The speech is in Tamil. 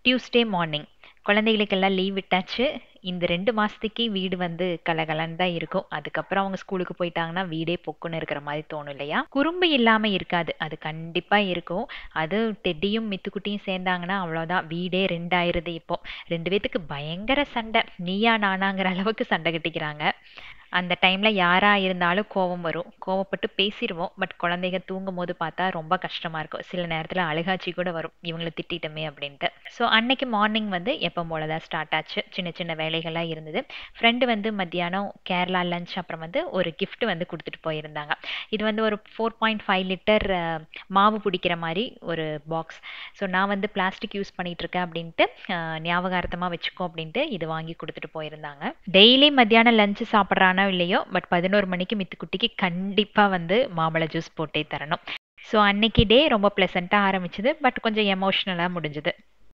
டியூஸ்டே மார்னிங் குழந்தைகளுக்கெல்லாம் லீவ் விட்டாச்சு இந்த ரெண்டு மாதத்துக்கு வீடு வந்து கலகலன்னு தான் இருக்கும் அதுக்கப்புறம் அவங்க ஸ்கூலுக்கு போயிட்டாங்கன்னா வீடே பொக்குன்னு இருக்கிற மாதிரி தோணும் இல்லையா குறும்பு இல்லாமல் இருக்காது அது கண்டிப்பாக இருக்கும் அது டெட்டியும் மித்துக்குட்டியும் சேர்ந்தாங்கன்னா அவ்வளோதான் வீடே ரெண்டாயிருது இப்போ ரெண்டு பேத்துக்கு பயங்கர சண்டை நீயா நானாங்கிற அளவுக்கு சண்டை கட்டிக்கிறாங்க அந்த டைமில் யாராக இருந்தாலும் கோவம் வரும் கோவப்பட்டு பேசிடுவோம் பட் குழந்தைங்க தூங்கும் போது பார்த்தா ரொம்ப கஷ்டமாக இருக்கும் சில நேரத்தில் அழுகாச்சி கூட வரும் இவங்களை திட்டிட்டோமே அப்படின்ட்டு ஸோ அன்னைக்கு மார்னிங் வந்து எப்போ போல தான் ஸ்டார்ட் ஆச்சு சின்ன சின்ன வேலைகள்லாம் இருந்தது ஃப்ரெண்டு வந்து மத்தியானம் கேரளா லஞ்ச் அப்புறம் வந்து ஒரு gift வந்து கொடுத்துட்டு போயிருந்தாங்க இது வந்து ஒரு ஃபோர் பாயிண்ட் ஃபைவ் லிட்டர் மாவு பிடிக்கிற மாதிரி ஒரு பாக்ஸ் ஸோ நான் வந்து பிளாஸ்டிக் யூஸ் பண்ணிட்டு இருக்கேன் அப்படின்ட்டு அஹ், ஞாபகார்த்தமாக வச்சுக்கோ அப்படின்ட்டு இது வாங்கி கொடுத்துட்டு போயிருந்தாங்க டெய்லி மத்தியானம் லஞ்சு சாப்பிட்றானோ இல்லையோ பட் பதினோரு மணிக்கு மித்துக்குட்டிக்கு கண்டிப்பாக வந்து மாம்பழ ஜூஸ் போட்டே தரணும் ஸோ அன்னைக்கு டே ரொம்ப ப்ளசண்ட்டாக ஆரம்பிச்சது பட் கொஞ்சம் எமோஷ்னலாக முடிஞ்சது